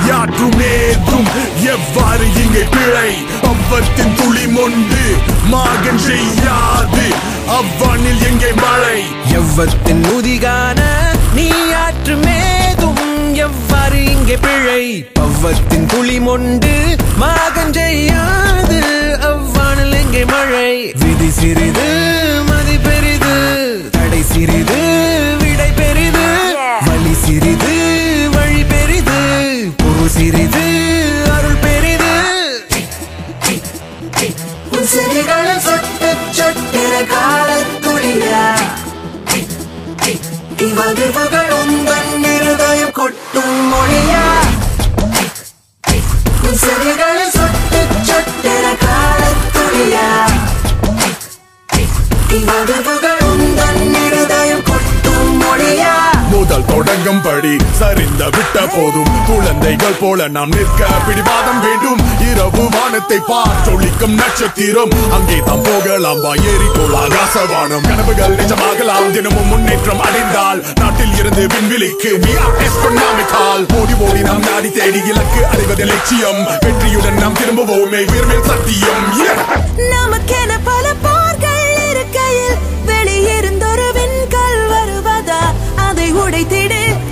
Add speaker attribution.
Speaker 1: யாற்றுமேதும் எவ்வாறு இங்கே பிழை பவ்வத்தின் துளி மொண்டு மாகன் செய்யாது அவ்வானில் எங்கே மழை
Speaker 2: எவ்வத்தின் முதிகான நீ ஆற்று மேதும் எவ்வாறு இங்கே பிழை பவ்வத்தின் துளி மொண்டு மாகன் செய்யாது அவ்வானில் எங்கே மழை விதி சிறிது மதி பெரிது தடை சிறிது விடை பெரிது வழி சிறிது வழி பெரிது பொரு சிறிது அருள் பெரிது
Speaker 3: உன் செடிகளில் சொட்டு சொட்டின காலத்துளியா இவ்வதிர்வுகள் உந்தன் இருதயம் கொட்டும் மொழியா உன் செடிகளில் சொட்டு சொட்டின காலத்துளியா இவ்வதிர்வுகள் உந்தன் இருதயம் கொட்டும் மொழியா
Speaker 1: முதல் தொடங்கும் படி சரிந்த விட்ட போதும் குழந்தைகள் போல நாம் நிற்க பிடிவாதம் வேண்டும் இரவு வானத்தை பார்த்தொழிக்கும் நட்சத்திரம் அங்கே தாம் போகலாம் வா ஏறிக்கோள் ஆகாசவானம் கனவுகள் நிஜமாகலாம் தினமும் முன்னேற்றம் அடைந்தால் நாட்டில் இருந்து விண்வெளிக்கு we are astronomical. ஓடி ஓடி நாம் நாடி தேடி இலக்கு அடைவது லட்சியம் வெற்றியுடன் நாம் திரும்புவோமே உயர்மேல் சத்தியம் Yeah!
Speaker 4: நமக்கென பல போர்கள் இருக்கையில் வெளியிருந்தொரு விண்கல் வருவதா அதை உடைத்திடு